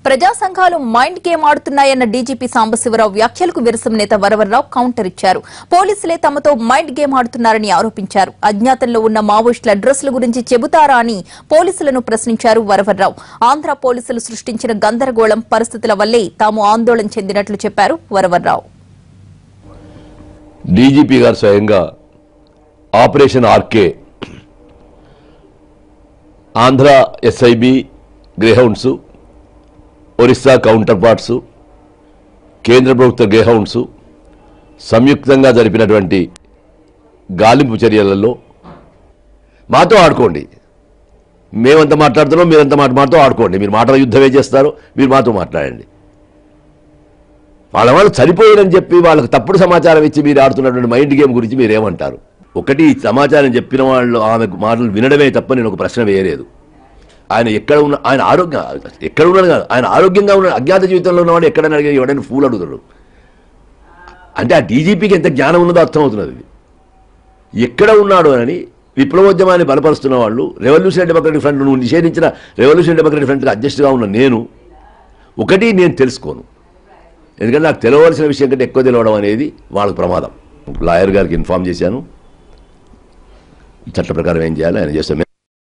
ప్రజా సంఘాలు mind game ఆడుతున్నాయన్న డీజీపీ సాంబశివరావు వ్యాఖ్యలకు విరసం నేత వరవరరావు కౌంటర్ ఇచ్చారు పోలీసులే తమతో మైండ్ గేమ్ ఆడుతున్నారని ఆరోపించారు అజ్ఞాతంలో ఉన్న మావోయిస్టుల అడ్రస్ల గురించి చెబుతారా అని పోలీసులను ప్రశ్నించారు వరవరరావు ఆంధ్ర పోలీసులు సృష్టించిన గందరగోళం పరిస్థితుల వల్లే తాము ఆందోళన చెందినట్లు చెప్పారు వరవరరావు డీజీపీ గారు స్వయంగా operation RK Andhra SIB greyhounds Orissa counter parts కేంద్ర ప్రభుత్వ గ్రేహౌండ్స్ సంయుక్తంగా జరిపినటువంటి గాలింపు చర్యలలో మాతో ఆడుకోండి మేమంత మాట్లాడుతున్నాం మీరంత మాట మాతో ఆడుకోండి మీరు మాటల యుద్ధమే చేస్తారు మీరు మాతో మాట్లాడండి వాళ్ళ వాళ్ళు చనిపోయారని చెప్పి వాళ్ళకి తప్పుడు సమాచారం ఇచ్చి మీరు ఆడుతున్నటువంటి మైండ్ గేమ్ గురించి మీరు ఏమంటారు ఒకటి ఈ సమాచారం చెప్పిన వాళ్ళు ఆమె మాటలు వినడమే తప్ప నేను ఒక ప్రశ్న వేయలేదు ఆయన ఎక్కడ ఉన్న ఆయన ఆరోగ్యం ఎక్కడ ఉన్నాడు కాదు ఆయన ఆరోగ్యంగా ఉన్న అజ్ఞాత జీవితంలో ఉన్నవాడు ఎక్కడ అడిగి ఎవడైనా ఫూల్ అడుగుతాడు అంటే ఆ డీజీపీకి ఎంత జ్ఞానం ఉన్నదో అర్థమవుతున్నది ఇది ఎక్కడ ఉన్నాడు అని విప్లవోద్యమాన్ని బలపరుస్తున్న వాళ్ళు రెవల్యూషన్ డెమోక్రటిక్ ఫ్రంట్ నువ్వు నిషేధించిన రెవల్యూషన్ డెమోక్రటిక్ ఫ్రంట్కి అడ్జస్ట్గా ఉన్న నేను ఒకటి నేను తెలుసుకోను ఎందుకంటే నాకు తెలియవలసిన విషయం కంటే ఎక్కువ తెలియడం అనేది వాళ్ళకి ప్రమాదం లాయర్ గారికి ఇన్ఫామ్ చేశాను చట్ట ప్రకారం ఏం చేయాలో ఆయన చేస్తాం